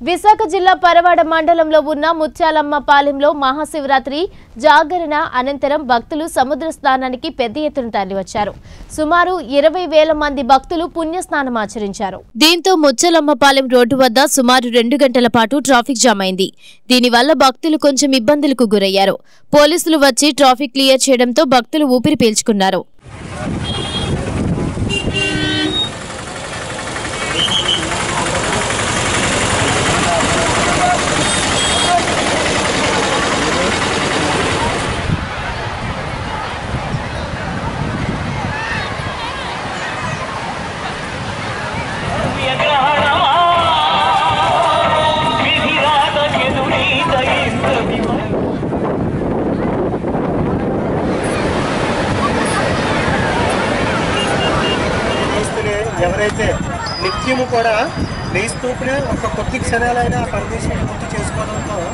విశాఖ జిల్లా పరవాడ మండలంలో ఉన్న ముత్యాలమ్మ పాలెంలో మహాశివరాత్రి జాగరణ అనంతరం భక్తులు సముద్ర స్నానానికి పెద్ద ఎత్తున తరలివచ్చారు సుమారు ఇరవై వేల మంది భక్తులు పుణ్యస్నానం ఆచరించారు దీంతో ముత్యాలమ్మ పాలెం రోడ్డు వద్ద సుమారు రెండు గంటల పాటు ట్రాఫిక్ జామ్ అయింది దీనివల్ల భక్తులు కొంచెం ఇబ్బందులకు గురయ్యారు పోలీసులు వచ్చి ట్రాఫిక్ క్లియర్ చేయడంతో భక్తులు ఊపిరి పీల్చుకున్నారు వ్యగ్రహణమా విధిరాత ఎదురీత ఇంద్రవిమల క్రీస్తుని ఎవరైతే నిత్యము కూడా క్రీస్తునే ఒక కొద్ది క్షణాలైనా పరదేశం గుర్తు చేసుకోవడంతో